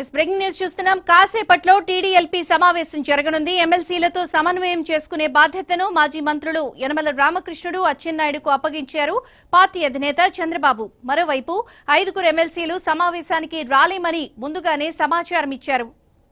Yes breaking news చూస్తున్నాం కాసేపట్లో TDLP సమావేశం జరగనుంది ఎమ్మెల్సీలతో సమన్వయం చేసుకునే బాధ్యతను మాజీ మంత్రులు యనమల రామకృష్ణుడు అచ్చెన్నాయుడుకు అప్పగించారు పార్టీ అధినేత చంద్రబాబు మరోవైపు ఐదుగురు ఎమ్మెల్సీలు సమావేశానికి రాలేమని ముందుగానే సమాచారం ఇచ్చారు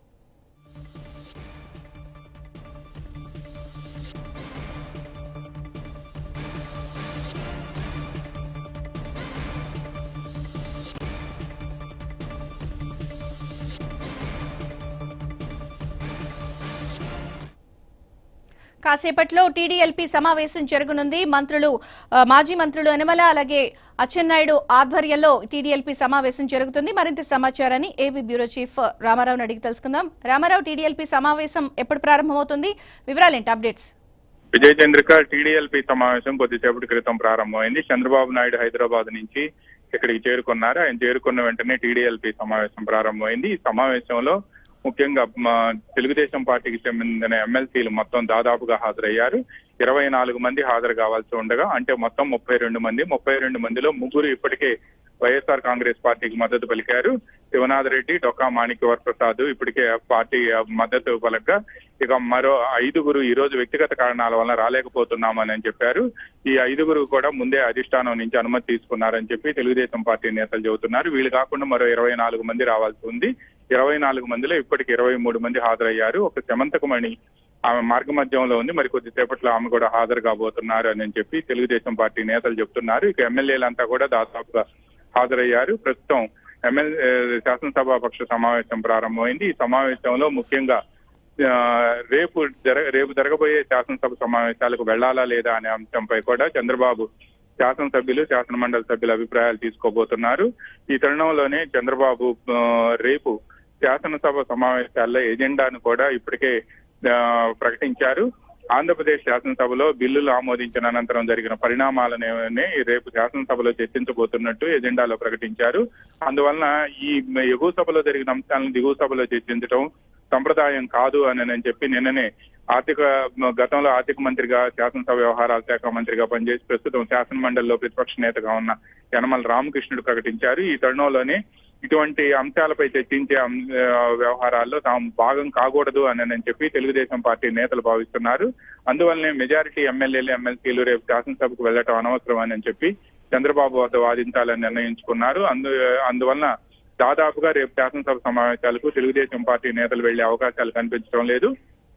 కాసేపట్లో టీడీఎల్పీ సమావేశం జరగనుంది మంత్రులు ఆ, మాజీ మంత్రులు యనమల అలాగే అచ్చెన్నాయుడు ఆధ్వర్యంలో టీడీఎల్పీ సమావేశం జరుగుతుంది మరింత సమాచారాన్ని ఏబీ బ్యూరో చీఫ్ రామారావుని అడిగి తెలుసుకుందాం రామారావు టీడీఎల్పీ సమావేశం ఎప్పుడు ప్రారంభమవుతుంది వివరాలేంటి అప్డేట్స్ విజయ్ చంద్రిక టీడీఎల్పీ సమావేశం కొద్దిసేపటి క్రితం ప్రారంభమైంది చంద్రబాబు నాయుడు హైదరాబాద్ నుంచి ఇక్కడికి చేరుకున్నారు ఆయన చేరుకున్న వెంటనే టీడీఎల్పీ సమావేశం ప్రారంభమైంది ఈ సమావేశంలో ముఖ్యంగా మా తెలుగుదేశం పార్టీకి చెందిన ఎమ్మెల్సీలు మొత్తం దాదాపుగా హాజరయ్యారు ఇరవై నాలుగు మంది హాజరు కావాల్సి ఉండగా అంటే మొత్తం ముప్పై రెండు మంది ముప్పై రెండు మందిలో ముగ్గురు ఇప్పటికే వైఎస్ఆర్ కాంగ్రెస్ పార్టీకి మద్దతు పలికారు శివనాథ్ రెడ్డి డొక్కా మాణిక్యవర్ ప్రసాద్ ఇప్పటికే ఆ పార్టీ మద్దతు పలకగా ఇక మరో ఐదుగురు ఈ రోజు వ్యక్తిగత కారణాల వల్ల రాలేకపోతున్నామని అని చెప్పారు ఈ ఐదుగురు కూడా ముందే అధిష్టానం నుంచి అనుమతి తీసుకున్నారని చెప్పి తెలుగుదేశం పార్టీ నేతలు చెబుతున్నారు వీళ్ళు కాకుండా మరో ఇరవై నాలుగు మంది రావాల్సి ఉంది ఇరవై నాలుగు మందిలో ఇప్పటికి ఇరవై మూడు మంది హాజరయ్యారు ఒక శమంతకమణి ఆమె మార్గ మధ్యంలో ఉంది మరి కొద్దిసేపట్లో ఆమె కూడా హాజరు కాబోతున్నారు అని చెప్పి తెలుగుదేశం పార్టీ నేతలు చెప్తున్నారు ఇక ఎమ్మెల్యేలంతా కూడా దాదాపుగా హాజరయ్యారు ప్రస్తుతం ఎమ్మెల్యే శాసనసభా పక్ష సమావేశం ప్రారంభమైంది ఈ సమావేశంలో ముఖ్యంగా ఆ, రేపు జరగ రేపు జరగబోయే శాసనసభ సమావేశాలకు వెళ్లాలా లేదా అనే అంశంపై కూడా చంద్రబాబు శాసనసభ్యులు శాసన మండలి సభ్యుల అభిప్రాయాలు తీసుకోబోతున్నారు ఈ తరుణంలోనే చంద్రబాబు ఆ, రేపు శాసనసభ సమావేశాల్లో ఎజెండాను కూడా ఇప్పటికే ఆ, ప్రకటించారు ఆంధ్రప్రదేశ్ శాసనసభలో బిల్లులు ఆమోదించిన అనంతరం జరిగిన పరిణామాలనే రేపు శాసనసభలో చర్చించబోతున్నట్టు ఎజెండాలో ప్రకటించారు అందువలన ఈ ఎగువ సభలో జరిగిన అంశాలను దిగువ సభలో చర్చించడం సంప్రదాయం కాదు అని నేను చెప్పి నిన్ననే ఆర్థిక గతంలో ఆర్థిక మంత్రిగా శాసనసభ వ్యవహారాల శాఖ మంత్రిగా పనిచేసి ప్రస్తుతం శాసన మండలిలో ప్రతిపక్ష నేతగా ఉన్న యనమల రామకృష్ణుడు ప్రకటించారు ఈ తరుణంలోనే ఇటువంటి అంశాలపై చర్చించే అం- ఆ, వ్యవహారాల్లో తాము భాగం కాకూడదు అని నేను చెప్పి తెలుగుదేశం పార్టీ నేతలు భావిస్తున్నారు అందువల్లనే మెజారిటీ ఎమ్మెల్యేలు ఎమ్మెల్సీలు రేపు శాసనసభకు వెళ్లటం అనవసరం అని చెప్పి చంద్రబాబు వద్ద వాదించాలని నిర్ణయించుకున్నారు అందు అందువలన దాదాపుగా రేపు శాసనసభ సమావేశాలకు తెలుగుదేశం పార్టీ నేతలు వెళ్లే అవకాశాలు కనిపించడం లేదు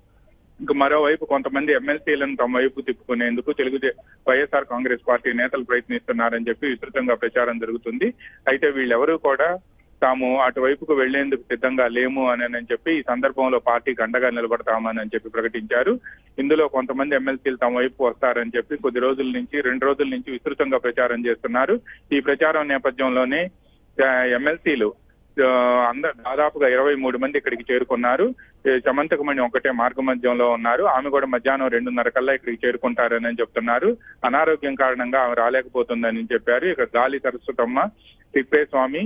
ఇంకా మరోవైపు కొంతమంది ఎమ్మెల్సీలను తమ వైపు తిప్పుకునేందుకు తెలుగు వైఎస్ఆర్ కాంగ్రెస్ పార్టీ నేతలు ప్రయత్నిస్తున్నారని చెప్పి విస్తృతంగా ప్రచారం జరుగుతుంది అయితే వీళ్ళెవరూ కూడా తాము అటువైపుకు వెళ్లేందుకు సిద్ధంగా లేము అని అని చెప్పి ఈ సందర్భంలో పార్టీకి అండగా నిలబడతామని అని చెప్పి ప్రకటించారు ఇందులో కొంతమంది ఎమ్మెల్సీలు తమ వైపు వస్తారని చెప్పి కొద్ది రోజుల నుంచి రెండు రోజుల నుంచి విస్తృతంగా ప్రచారం చేస్తున్నారు ఈ ప్రచారం నేపథ్యంలోనే ఆ, ఎమ్మెల్సీలు ఆ, అందరు దాదాపుగా ఇరవై మూడు మంది ఇక్కడికి చేరుకున్నారు ఏ, చమంతకమణి ఒకటే మార్గ మధ్యంలో ఉన్నారు ఆమె కూడా మధ్యాహ్నం రెండున్నర కల్లా ఇక్కడికి చేరుకుంటారని చెప్తున్నారు అనారోగ్యం కారణంగా ఆమె రాలేకపోతుందని చెప్పారు ఇక గాలి సరస్వతమ్మ తిప్పేస్వామి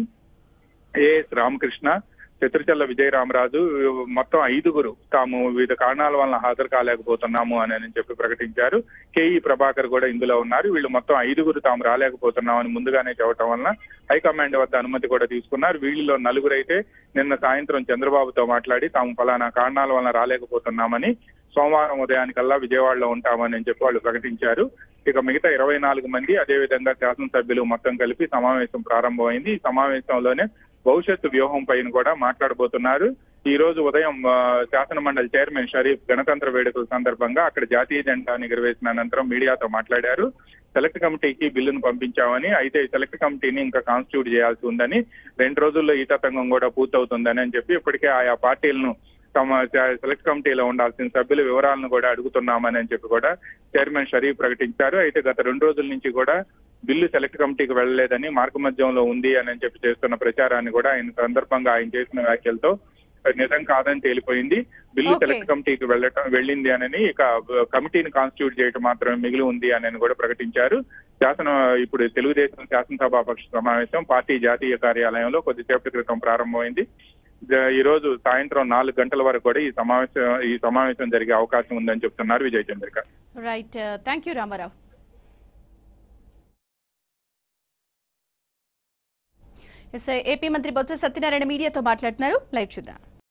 ఏఎస్ రామకృష్ణ చిత్రచల్ల విజయరామరాజు మొత్తం ఐదుగురు తాము వివిధ కారణాల వలన హాజరు కాలేకపోతున్నాము అని అని చెప్పి ప్రకటించారు కేఈ ప్రభాకర్ కూడా ఇందులో ఉన్నారు వీళ్ళు మొత్తం ఐదుగురు తాము రాలేకపోతున్నామని ముందుగానే చెప్పడం వలన హైకమాండ్ వద్ద అనుమతి కూడా తీసుకున్నారు వీళ్ళలో నలుగురు అయితే నిన్న సాయంత్రం చంద్రబాబుతో మాట్లాడి తాము ఫలానా కారణాల వలన రాలేకపోతున్నామని సోమవారం ఉదయానికల్లా విజయవాడలో ఉంటామని చెప్పి వాళ్ళు ప్రకటించారు ఇక మిగతా ఇరవై నాలుగు మంది అదేవిధంగా శాసనసభ్యులు మొత్తం కలిపి సమావేశం ప్రారంభమైంది ఈ సమావేశంలోనే భవిష్యత్తు వ్యూహం పైన కూడా మాట్లాడబోతున్నారు ఈ రోజు ఉదయం ఆ, శాసన మండలి చైర్మన్ షరీఫ్ గణతంత్ర వేడుకల సందర్భంగా అక్కడ జాతీయ జెండా ఎగురవేసిన అనంతరం మీడియాతో మాట్లాడారు సెలెక్ట్ కమిటీకి బిల్లును పంపించామని అయితే ఈ సెలెక్ట్ కమిటీని ఇంకా కాన్స్టిట్యూట్ చేయాల్సి ఉందని రెండు రోజుల్లో ఈ తతంగం కూడా పూర్తవుతుందని అని చెప్పి ఇప్పటికే ఆయా పార్టీలను తమ సె- సెలెక్ట్ కమిటీలో ఉండాల్సిన సభ్యుల వివరాలను కూడా అడుగుతున్నామని అని చెప్పి కూడా చైర్మన్ షరీఫ్ ప్రకటించారు అయితే గత రెండు రోజుల నుంచి కూడా బిల్లు సెలెక్ట్ కమిటీకి వెళ్ళలేదని మార్గమధ్యంలో ఉంది అని చెప్పి చేస్తున్న ప్రచారాన్ని కూడా ఆయన సందర్భంగా ఆయన చేసిన వ్యాఖ్యలతో నిజం కాదని తేలిపోయింది బిల్లు Okay. సెలెక్ట్ కమిటీకి వెళ్ళటం వెళ్ళింది అని ఇక కమిటీని కాన్స్టిట్యూట్ చేయడం మాత్రమే మిగిలి ఉంది అని కూడా ప్రకటించారు శాసన ఇప్పుడు తెలుగుదేశం శాసనసభా పక్ష సమావేశం పార్టీ జాతీయ కార్యాలయంలో కొద్దిసేపటి క్రితం ప్రారంభమైంది జ- ఈ రోజు సాయంత్రం నాలుగు గంటల వరకు కూడా ఈ సమావేశం ఈ సమావేశం జరిగే అవకాశం ఉందని చెప్తున్నారు Vijay Chandrika right thank you Ramarao yes AP మంత్రి బొత్స సత్యనారాయణ మీడియాతో మాట్లాడుతున్నారు లైవ్ చూద్దాం